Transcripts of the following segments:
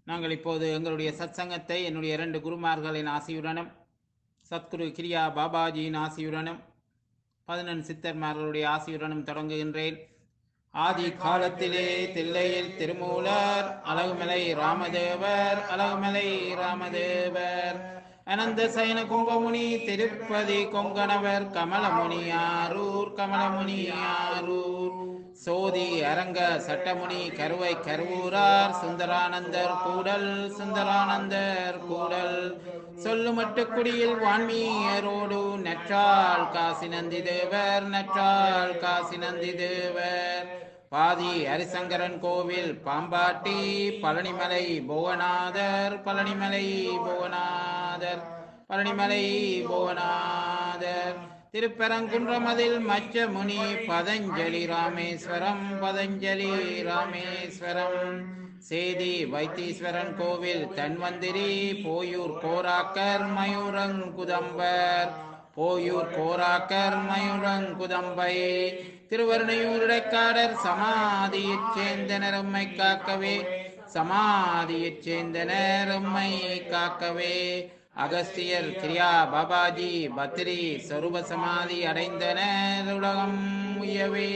நாங்கள் இப்போது எங்களுடைய சத்சங்கத்தை என்னுடைய இரண்டு குருமார்களின் ஆசியுடனும் சத்குரு கிரியா பாபாஜியின் ஆசியுடனும் பதினெண் சித்தர்மார்களுடைய ஆசியுடனும் தொடங்குகின்றேன் ஆதி காலத்திலே தில்லையில் திருமூலர் அழகுமலை ராமதேவர் அழகுமலை ராமதேவர் அனந்த சயன கும்பமுனி திருப்பதி கொங்கணவர் கமலமுனி ஆரூர் கமலமுனி ஆரூர் சோதி அரங்க சட்டமுனி கருவை கருவூரார் சுந்தரானந்தர் கூடல் சுந்தரானந்தர் கூடல் சொல்லுமட்டு குடியில் வான்மீயரோடு நற்றால் காசி நந்தி தேவர் நற்றால் காசி நந்தி தேவர் பாதி ஹரிசங்கரன் கோவில் பாம்பாட்டி பழனிமலை புவனாதர் பழனிமலை புவனாதர் பழனிமலை புவனாதர் திருப்பரங்குன்றமதில் மச்ச முனி பதஞ்சலி ராமேஸ்வரம் பதஞ்சலி ராமேஸ்வரம் சேதி வைத்தீஸ்வரன் கோவில் தன்வந்திரி போயூர் கோராக்கர் மயூரங்குதம்பர் போயூர் கோராக்கர் மயூரங்குதம்பை திருவருணையூர் இடைக்காடர் சமாதியைச் சேர்ந்தனர் உம்மை காக்கவே சமாதியைச் சேர்ந்தனர் உம்மை காக்கவே அகஸ்தியர் கிரியா பாபாஜி பத்ரி சொரூப சமாதி அடைந்தனர் உலகம் உயவே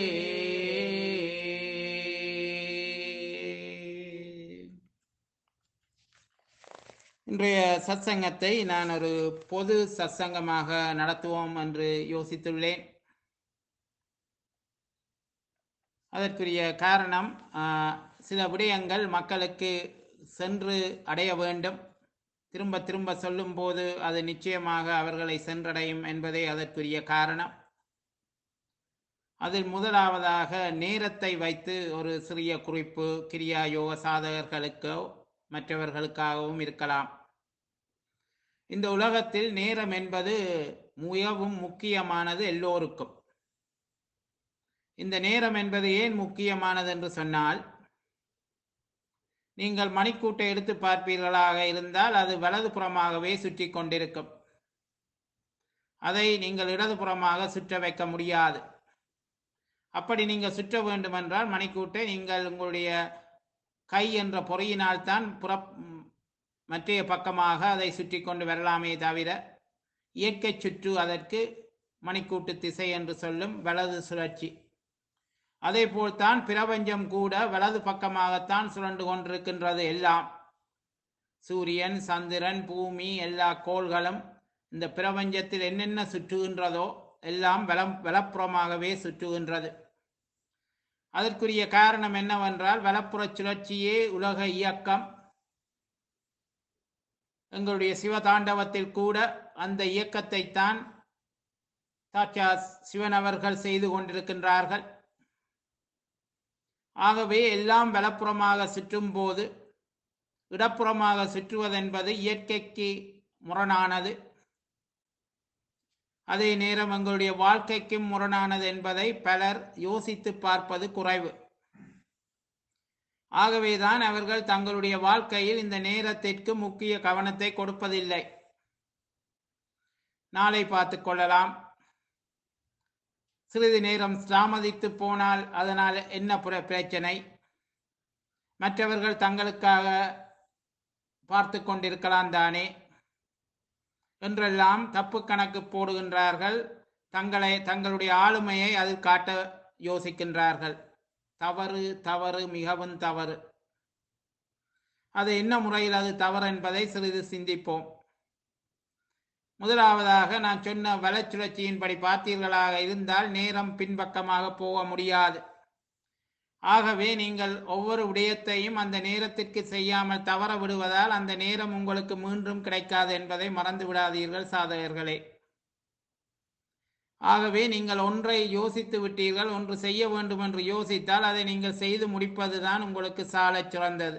இன்றைய சத்சங்கத்தை நான் ஒரு பொது சத்சங்கமாக நடத்துவோம் என்று யோசித்துள்ளேன் அதற்குரிய காரணம் ஆஹ், சில விடயங்கள் மக்களுக்கு சென்று அடைய வேண்டும் திரும்ப திரும்ப சொல்லும்போது அது நிச்சயமாக அவர்களை சென்றடையும் என்பதே அதற்குரிய காரணம் அதில் முதலாவதாக நேரத்தை வைத்து ஒரு சிறிய குறிப்பு கிரியா யோக சாதகர்களுக்கோ மற்றவர்களுக்காகவும் இருக்கலாம் இந்த உலகத்தில் நேரம் என்பது மிகவும் முக்கியமானது எல்லோருக்கும் இந்த நேரம் என்பது ஏன் முக்கியமானது என்று சொன்னால் நீங்கள் மணிக்கூட்டை எடுத்து பார்ப்பீர்களாக இருந்தால் அது வலதுபுறமாகவே சுற்றி கொண்டிருக்கும் அதை நீங்கள் இடதுபுறமாக சுற்ற வைக்க முடியாது அப்படி நீங்கள் சுற்ற வேண்டுமென்றால் மணிக்கூட்டை நீங்கள் உங்களுடைய கை என்ற பொறியினால் தான் புற மற்றைய பக்கமாக அதை சுற்றி கொண்டு வரலாமே தவிர இயற்கை சுற்று அதற்கு மணிக்கூட்டு திசை என்று சொல்லும் வலது சுழற்சி அதே போல்தான் பிரபஞ்சம் கூட வலது பக்கமாகத்தான் சுழண்டு கொண்டிருக்கின்றது எல்லாம் சூரியன் சந்திரன் பூமி எல்லா கோள்களும் இந்த பிரபஞ்சத்தில் என்னென்ன சுற்றுகின்றதோ எல்லாம் வலம் வலப்புறமாகவே சுற்றுகின்றது அதற்குரிய காரணம் என்னவென்றால் வலப்புற சுழற்சியே உலக இயக்கம் எங்களுடைய சிவதாண்டவத்தில் கூட அந்த இயக்கத்தை தான் சாட்சா சிவன் அவர்கள் செய்து கொண்டிருக்கின்றார்கள் ஆகவே எல்லாம் வலப்புறமாக சுற்றும் போது இடப்புறமாக சுற்றுவதென்பது இயற்கைக்கு முரணானது அதே நேரம் எங்களுடைய வாழ்க்கைக்கும் முரணானது என்பதை பலர் யோசித்து பார்ப்பது குறைவு ஆகவேதான் அவர்கள் தங்களுடைய வாழ்க்கையில் இந்த நேரத்திற்கு முக்கிய கவனத்தை கொடுப்பதில்லை நாளை பார்த்து கொள்ளலாம் சிறிது நேரம் தாமதித்து போனால் அதனால் என்ன பிர- பிரச்சனை மற்றவர்கள் தங்களுக்காக பார்த்து கொண்டிருக்கலாம் தானே என்றெல்லாம் தப்பு கணக்கு போடுகின்றார்கள் தங்களை தங்களுடைய ஆளுமையை அதில் காட்ட யோசிக்கின்றார்கள் தவறு தவறு மிகவும் தவறு அது என்ன முறையில் அது தவறு என்பதை சிறிது சிந்திப்போம் முதலாவதாக நான் சொன்ன வலச்சுழற்சியின்படி பார்த்தீர்களாக இருந்தால் நேரம் பின்பக்கமாக போக முடியாது ஆகவே நீங்கள் ஒவ்வொரு விடயத்தையும் அந்த நேரத்திற்கு செய்யாமல் தவற விடுவதால் அந்த நேரம் உங்களுக்கு மீண்டும் கிடைக்காது என்பதை மறந்து விடாதீர்கள் சாதகர்களே ஆகவே நீங்கள் ஒன்றை யோசித்து விட்டீர்கள் ஒன்று செய்ய வேண்டும் என்று யோசித்தால் அதை நீங்கள் செய்து முடிப்பதுதான் உங்களுக்கு சாலச் சிறந்தது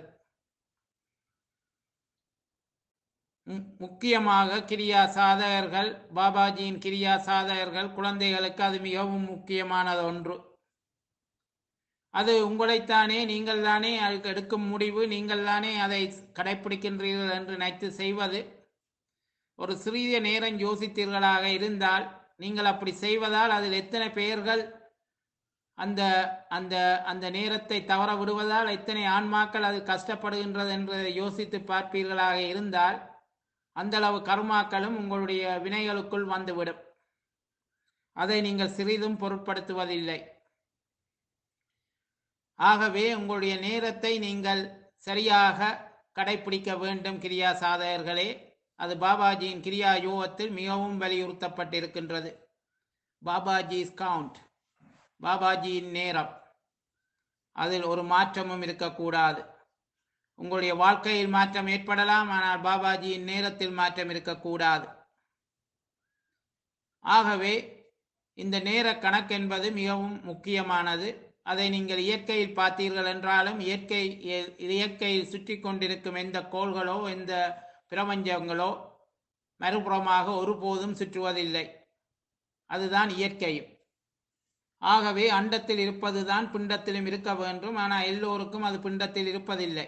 மு- முக்கியமாக கிரியா சாதகர்கள் பாபாஜியின் கிரியா சாதகர்கள் குழந்தைகளுக்கு அது மிகவும் முக்கியமானது ஒன்று அது உங்களைத்தானே நீங்கள் தானே அதுக்கு எடுக்கும் முடிவு நீங்கள் தானே அதை கடைப்பிடிக்கின்றீர்கள் என்று நினைத்து செய்வது ஒரு சிறிய நேரம் யோசித்தீர்களாக இருந்தால் நீங்கள் அப்படி செய்வதால் அதில் எத்தனை பெயர்கள் அந்த அந்த அந்த நேரத்தை தவற விடுவதால் எத்தனை ஆன்மாக்கள் அது கஷ்டப்படுகின்றது என்பதை யோசித்து பார்ப்பீர்களாக இருந்தால் அந்த அளவு கர்மாக்களும் உங்களுடைய வினைகளுக்குள் வந்துவிடும் அதை நீங்கள் சிறிதும் பொருட்படுத்துவதில்லை ஆகவே உங்களுடைய நேரத்தை நீங்கள் சரியாக கடைபிடிக்க வேண்டும் கிரியா சாதகர்களே அது பாபாஜியின் கிரியா யோகத்தில் மிகவும் வலியுறுத்தப்பட்டிருக்கின்றது பாபாஜிஸ் கவுண்ட் பாபாஜியின் நேரம் அதில் ஒரு மாற்றமும் இருக்கக்கூடாது உங்களுடைய வாழ்க்கையில் மாற்றம் ஏற்படலாம் ஆனால் பாபாஜியின் நேரத்தில் மாற்றம் இருக்கக்கூடாது ஆகவே இந்த நேர கணக்கு என்பது மிகவும் முக்கியமானது அதை நீங்கள் இயற்கையில் பார்த்தீர்கள் என்றாலும் இயற்கை இயற்கையில் சுற்றி கொண்டிருக்கும் எந்த கோள்களோ எந்த பிரபஞ்சங்களோ மறுபுறமாக ஒருபோதும் சுற்றுவதில்லை அதுதான் இயற்கையும் ஆகவே அண்டத்தில் இருப்பதுதான் பிண்டத்திலும் இருக்க வேண்டும் ஆனால் எல்லோருக்கும் அது பிண்டத்தில் இருப்பதில்லை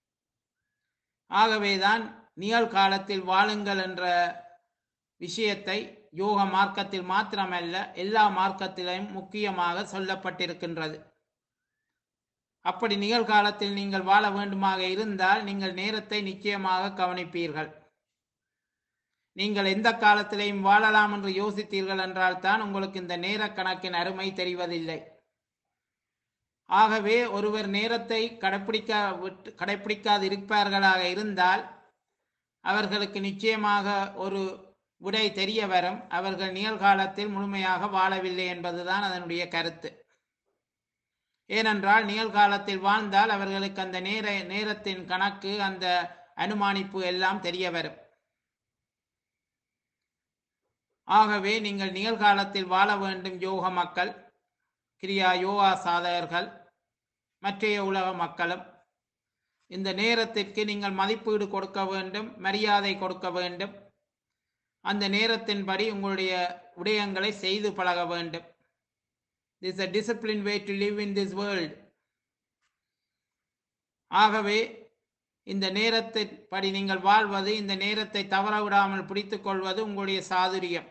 ஆகவேதான் நிகழ்காலத்தில் வாழுங்கள் என்ற விஷயத்தை யோக மார்க்கத்தில் மாத்திரமல்ல எல்லா மார்க்கத்திலும் முக்கியமாக சொல்லப்பட்டிருக்கின்றது அப்படி நிகழ்காலத்தில் நீங்கள் வாழ வேண்டுமாக இருந்தால் நீங்கள் நேரத்தை நிச்சயமாக கவனிப்பீர்கள் நீங்கள் எந்த காலத்திலையும் வாழலாம் என்று யோசித்தீர்கள் என்றால் தான் உங்களுக்கு இந்த நேர கணக்கின் அருமை தெரிவதில்லை ஆகவே ஒருவர் நேரத்தை கடைப்பிடிக்க விட்டு கடைப்பிடிக்காது இருப்பார்களாக இருந்தால் அவர்களுக்கு நிச்சயமாக ஒரு விடை தெரிய வரும் அவர்கள் நிகழ்காலத்தில் முழுமையாக வாழவில்லை என்பதுதான் அதனுடைய கருத்து ஏனென்றால் நிகழ்காலத்தில் வாழ்ந்தால் அவர்களுக்கு அந்த நேர நேரத்தின் கணக்கு அந்த அனுமானிப்பு எல்லாம் தெரிய வரும் ஆகவே நீங்கள் நிகழ்காலத்தில் வாழ வேண்டும் யோக மக்கள் கிரியா யோகா சாதகர்கள் மற்றைய உலக மக்களும் இந்த நேரத்திற்கு நீங்கள் மதிப்பீடு கொடுக்க வேண்டும் மரியாதை கொடுக்க வேண்டும் அந்த நேரத்தின்படி உங்களுடைய விடயங்களை செய்து பழக வேண்டும் this a discipline way to live in this world ஆகவே இந்த நேரத்தின்படி நீங்கள் வாழ்வது இந்த நேரத்தை தவற விடாமல் பிடித்துக் கொள்வது உங்களுடைய சாதுரியம்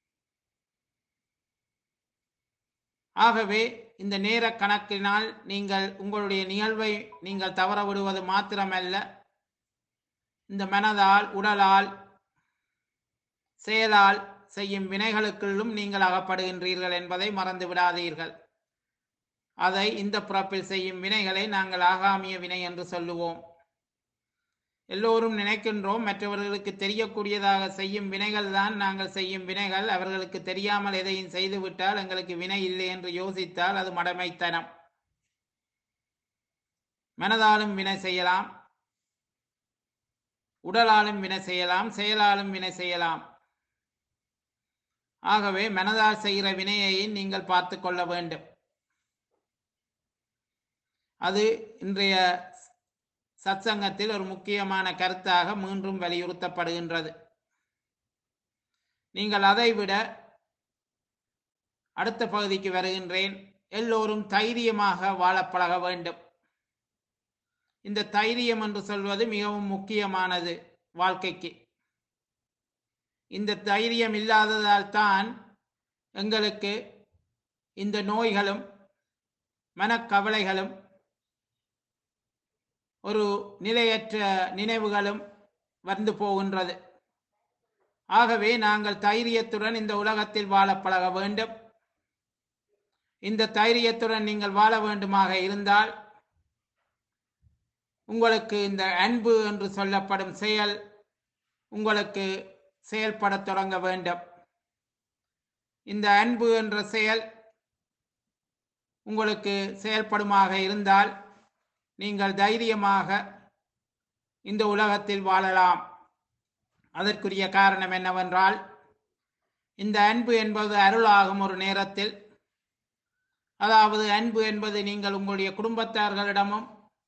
ஆகவே இந்த நேர கணக்கினால் நீங்கள் உங்களுடைய நிகழ்வை நீங்கள் தவற விடுவது மாத்திரமல்ல இந்த மனதால் உடலால் செயலால் செய்யும் வினைகளுக்குள்ளும் நீங்கள் அகப்படுகின்றீர்கள் என்பதை மறந்து விடாதீர்கள் அதை இந்த பிறப்பில் செய்யும் வினைகளை நாங்கள் ஆகாமிய வினை என்று சொல்லுவோம் எல்லோரும் நினைக்கின்றோம் மற்றவர்களுக்கு தெரியக்கூடியதாக செய்யும் வினைகள் தான் நாங்கள் செய்யும் வினைகள் அவர்களுக்கு தெரியாமல் எதையும் செய்துவிட்டால் எங்களுக்கு வினை இல்லை என்று யோசித்தால் அது மடமைத்தனம் மனதாலும் வினை செய்யலாம் உடலாலும் வினை செய்யலாம் செயலாலும் வினை செய்யலாம் ஆகவே மனதால் செய்கிற வினையை நீங்கள் பார்த்து கொள்ள வேண்டும் அது இன்றைய சத்சங்கத்தில் ஒரு முக்கியமான கருத்தாக மீண்டும் வலியுறுத்தப்படுகின்றது நீங்கள் அதைவிட அடுத்த பகுதிக்கு வருகின்றேன் எல்லோரும் தைரியமாக வாழப் பழக வேண்டும் இந்த தைரியம் என்று சொல்வது மிகவும் முக்கியமானது வாழ்க்கைக்கு இந்த தைரியம் இல்லாததால் தான் எங்களுக்கு இந்த நோய்களும் மனக்கவலைகளும் ஒரு நிலையற்ற நினைவுகளும் வந்து போகின்றது ஆகவே நாங்கள் தைரியத்துடன் இந்த உலகத்தில் வாழ பழக வேண்டும் இந்த தைரியத்துடன் நீங்கள் வாழ வேண்டுமாக இருந்தால் உங்களுக்கு இந்த அன்பு என்று சொல்லப்படும் செயல் உங்களுக்கு செயல்படத் தொடங்க வேண்டும் இந்த அன்பு என்ற செயல் உங்களுக்கு செயல்படுமாக இருந்தால் நீங்கள் தைரியமாக இந்த உலகத்தில் வாழலாம் அதற்குரிய காரணம் என்னவென்றால் இந்த அன்பு என்பது அருளாகும் ஒரு நேரத்தில் அதாவது அன்பு என்பது நீங்கள் உங்களுடைய குடும்பத்தார்களிடமும்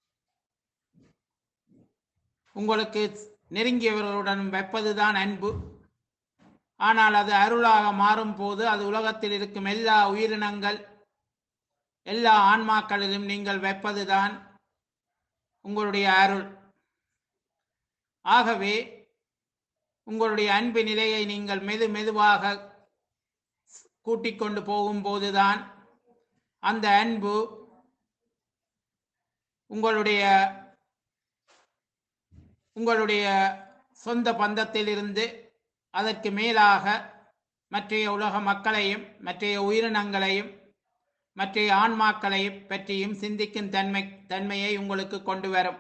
உங்களுக்கு நெருங்கியவர்களுடன் வைப்பதுதான் அன்பு ஆனால் அது அருளாக மாறும் போது அது உலகத்தில் இருக்கும் எல்லா உயிரினங்கள் எல்லா ஆன்மாக்களிலும் நீங்கள் வைப்பதுதான் உங்களுடைய அருள் ஆகவே உங்களுடைய அன்பு நிலையை நீங்கள் மெது மெதுவாக கூட்டிக் கொண்டு போகும்போதுதான் அந்த அன்பு உங்களுடைய உங்களுடைய சொந்த பந்தத்திலிருந்து அதற்கு மேலாக மற்றைய உலக மக்களையும் மற்றைய உயிரினங்களையும் மற்றைய ஆன்மாக்களையும் பற்றியும் சிந்திக்கும் தன்மை தன்மையை உங்களுக்கு கொண்டு வரும்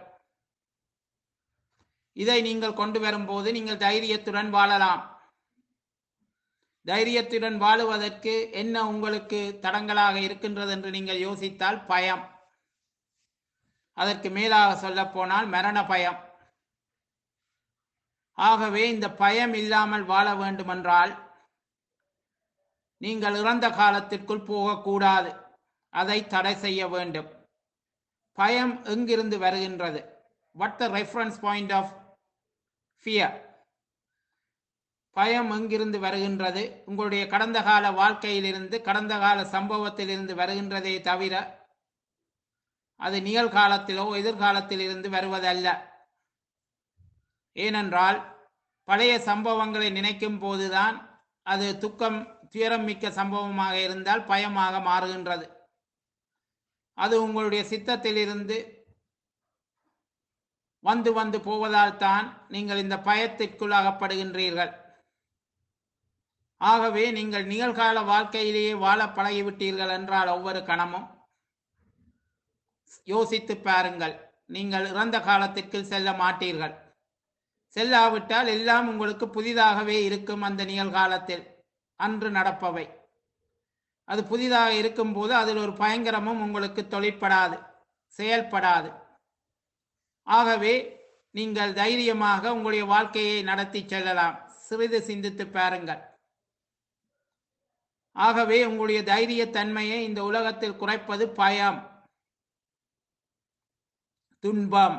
இதை நீங்கள் கொண்டு வரும்போது நீங்கள் தைரியத்துடன் வாழலாம் தைரியத்துடன் வாழுவதற்கு என்ன உங்களுக்கு தடங்களாக இருக்கின்றது என்று நீங்கள் யோசித்தால் பயம் அதற்கு மேலாக சொல்லப்போனால் மரண பயம் ஆகவே இந்த பயம் இல்லாமல் வாழ வேண்டுமென்றால் நீங்கள் இறந்த காலத்திற்குள் போகக்கூடாது அதை தடை செய்ய வேண்டும் பயம் எங்கிருந்து வருகின்றது what the reference point of fear பயம் எங்கிருந்து வருகின்றது உங்களுடைய கடந்த கால வாழ்க்கையிலிருந்து கடந்த கால சம்பவத்திலிருந்து வருகின்றதே தவிர அது நிகழ்காலத்திலோ எதிர்காலத்தில் இருந்து வருவதல்ல ஏனென்றால் பழைய சம்பவங்களை நினைக்கும் போதுதான் அது துக்கம் துயரம் மிக்க சம்பவமாக இருந்தால் பயமாக மாறுகின்றது அது உங்களுடைய சித்தத்திலிருந்து வந்து வந்து போவதால் தான் நீங்கள் இந்த பயத்திற்குள் அகப்படுகின்றீர்கள் ஆகவே நீங்கள் நிகழ்கால வாழ்க்கையிலேயே வாழ பழகிவிட்டீர்கள் என்றால் ஒவ்வொரு கணமும் யோசித்து பாருங்கள் நீங்கள் இறந்த காலத்திற்கு செல்ல மாட்டீர்கள் செல்லாவிட்டால் எல்லாம் உங்களுக்கு புதிதாகவே இருக்கும் அந்த நிகழ்காலத்தில் அன்று நடப்பவை அது புதிதாக இருக்கும்போது அதில் ஒரு பயங்கரமும் உங்களுக்கு தொழிற்படாது செயல்படாது ஆகவே நீங்கள் தைரியமாக உங்களுடைய வாழ்க்கையை நடத்தி செல்லலாம் சிறிது சிந்தித்து பாருங்கள் ஆகவே உங்களுடைய தைரிய தன்மையை இந்த உலகத்தில் குறைப்பது பயம் துன்பம்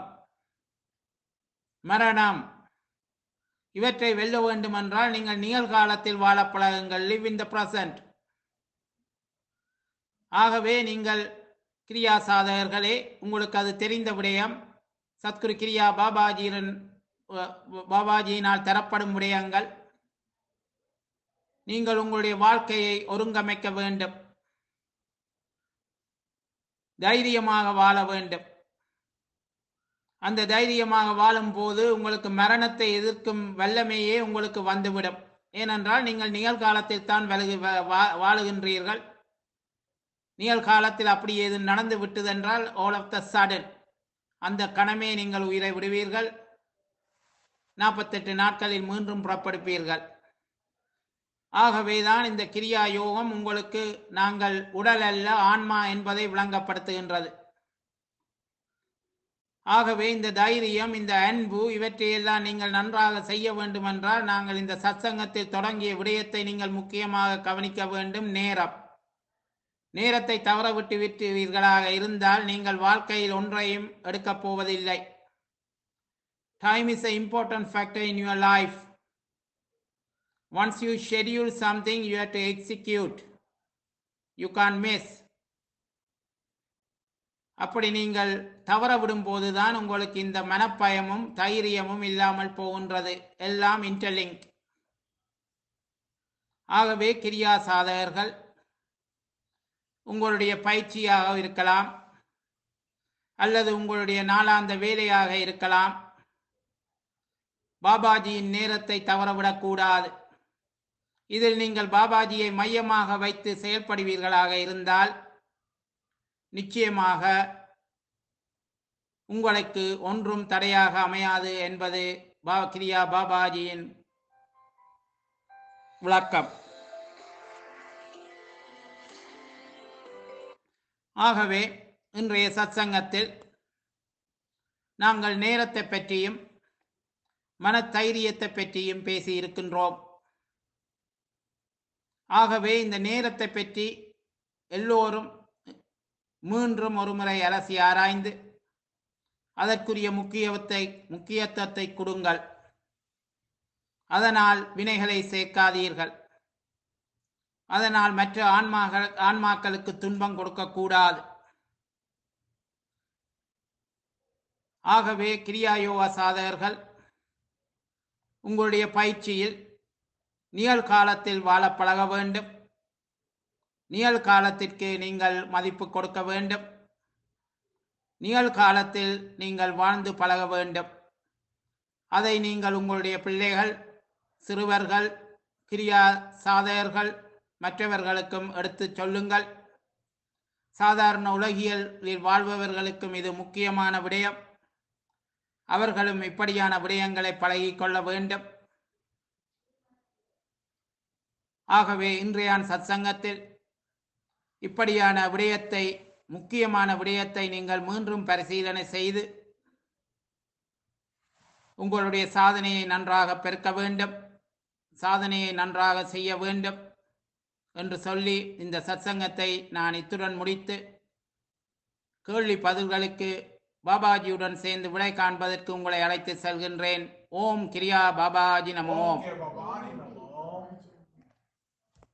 மரணம் இவற்றை வெல்ல வேண்டுமென்றால் நீங்கள் நிகழ்காலத்தில் வாழ பழகுங்கள் லிவ் இன் த பிரசன்ட் ஆகவே நீங்கள் கிரியா சாதகர்களே உங்களுக்கு அது தெரிந்த விடயம் சத்குரு கிரியா பாபாஜியின் பாபாஜியினால் தரப்படும் விடயங்கள் நீங்கள் உங்களுடைய வாழ்க்கையை ஒருங்கமைக்க வேண்டும் தைரியமாக வாழ வேண்டும் அந்த தைரியமாக வாழும் போது உங்களுக்கு மரணத்தை எதிர்க்கும் வல்லமையே உங்களுக்கு வந்துவிடும் ஏனென்றால் நீங்கள் நிகழ்காலத்தில் தான் வலு வாழுகின்றீர்கள் நிகழ்காலத்தில் அப்படி ஏது நடந்து விட்டதென்றால் ஆல் ஆஃப் த சடன் அந்த கணமே நீங்கள் உயிரை விடுவீர்கள் நாற்பத்தெட்டு நாட்களில் மீண்டும் புறப்படுப்பீர்கள் ஆகவேதான் இந்த கிரியா யோகம் உங்களுக்கு நாங்கள் உடல் அல்ல ஆன்மா என்பதை விளங்கப்படுத்துகின்றது ஆகவே இந்த தைரியம் இந்த அன்பு இவற்றையெல்லாம் நீங்கள் நன்றாக செய்ய வேண்டுமென்றால் நாங்கள் இந்த சத்சங்கத்தில் தொடங்கிய விடயத்தை நீங்கள் முக்கியமாக கவனிக்க வேண்டும் நேரம் நேரத்தை தவற விட்டு விட்டுவீர்களாக இருந்தால் நீங்கள் வாழ்க்கையில் ஒன்றையும் எடுக்கப் போவதில்லை time is a important factor in your life once you schedule something you have to execute you can't miss அப்படி நீங்கள் தவற விடும் போதுதான் உங்களுக்கு இந்த மனப்பயமும் தைரியமும் இல்லாமல் போகின்றது எல்லாம் இன்டர்லிங்க் ஆகவே கிரியா சாதகர்கள் உங்களுடைய பயிற்சியாக இருக்கலாம் அல்லது உங்களுடைய நாளாந்த வேலையாக இருக்கலாம் பாபாஜியின் நேரத்தை தவறவிடக்கூடாது இதில் நீங்கள் பாபாஜியை மையமாக வைத்து செயல்படுவீர்களாக இருந்தால் நிச்சயமாக உங்களுக்கு ஒன்றும் தடையாக அமையாது என்பது பா கிரியா பாபாஜியின் விளக்கம் ஆகவே இன்றைய சத்சங்கத்தில் நாங்கள் நேரத்தை பற்றியும் மனத்தைரியத்தை பற்றியும் பேசி இருக்கின்றோம் ஆகவே இந்த நேரத்தை பற்றி எல்லோரும் மீண்டும் ஒருமுறை அலசி ஆராய்ந்து அதற்குரிய முக்கியத்தை முக்கியத்துவத்தை கொடுங்கள் அதனால் வினைகளை சேர்க்காதீர்கள் அதனால் மற்ற ஆன்மாக்கள் ஆன்மாக்களுக்கு துன்பம் கொடுக்கக்கூடாது ஆகவே கிரியாயோக சாதகர்கள் உங்களுடைய பயிற்சியில் நிகழ்காலத்தில் வாழ பழக வேண்டும் நிகழ்காலத்திற்கு நீங்கள் மதிப்பு கொடுக்க வேண்டும் நிகழ்காலத்தில் நீங்கள் வாழ்ந்து பழக வேண்டும் அதை நீங்கள் உங்களுடைய பிள்ளைகள் சிறுவர்கள் கிரியா சாதகர்கள் மற்றவர்களுக்கும் எடுத்துச் சொல்லுங்கள் சாதாரண உலகியலில் வாழ்பவர்களுக்கும் இது முக்கியமான விடயம் அவர்களும் இப்படியான விடயங்களை பழகிக் கொள்ள வேண்டும் ஆகவே இன்றைய சத்சங்கத்தில் இப்படியான விடயத்தை முக்கியமான விடயத்தை நீங்கள் மீண்டும் பரிசீலனை செய்து உங்களுடைய சாதனையை நன்றாக பெருக்க வேண்டும் சாதனையை நன்றாக செய்ய வேண்டும் என்று சொல்லி இந்த சத்சங்கத்தை நான் இத்துடன் முடித்து கேள்வி பதில்களுக்கு பாபாஜியுடன் சேர்ந்து விடை காண்பதற்கு உங்களை அழைத்து செல்கின்றேன் ஓம் கிரியா பாபாஜி நமோ ஓகே பாபா